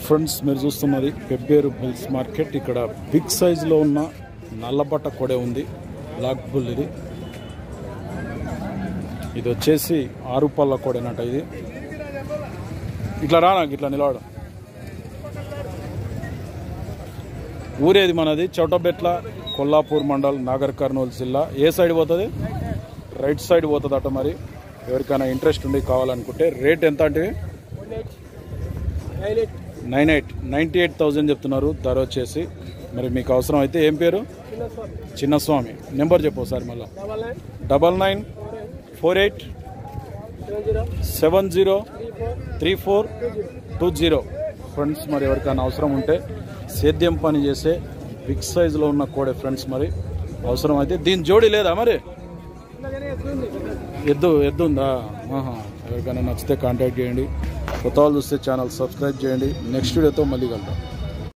Friends మీరు చూస్తున్నది Pebbair bulls market ఇక్కడ బిగ్ సైజులో ఉన్న నల్లబట్ట కొడే ఉంది బ్లాక్ బుల్ ఇది ఇది వచ్చేసి ఆరు పళ్ళ కొడేనట ఇది ఇట్లా రా నాకు ఇట్లా నిలవడం ఊరేది మనది చౌటబెట్ల కొల్లాపూర్ మండల్ నాగర్ కర్నూలు జిల్లా ఏ సైడ్ పోతుంది రైట్ సైడ్ పోతుంది అట మరి ఎవరికైనా ఇంట్రెస్ట్ ఉండి కావాలనుకుంటే రేట్ ఎంత అంటే nine eight ninety eight thousand చెప్తున్నారు ధర వచ్చేసి మరి మీకు అవసరం అయితే ఏం పేరు చిన్నస్వామి నెంబర్ చెప్పు సార్ మళ్ళీ double nine four eight seven zero three four two zero friends మరి ఎవరికైనా అవసరం ఉంటే సేద్యం పని చేసే బిగ్ సైజులో ఉన్న కోడే ఫ్రెండ్స్ మరి అవసరం అయితే దీని జోడి లేదా మరి ఎద్దు ఎద్దు ఉందా ఆహా. ఎవరికైనా నచ్చితే కాంటాక్ట్ చేయండి కొత్త వాళ్ళు చూస్తే ఛానల్ సబ్స్క్రైబ్ చేయండి నెక్స్ట్ వీడియోతో మళ్ళీ కలుద్దాం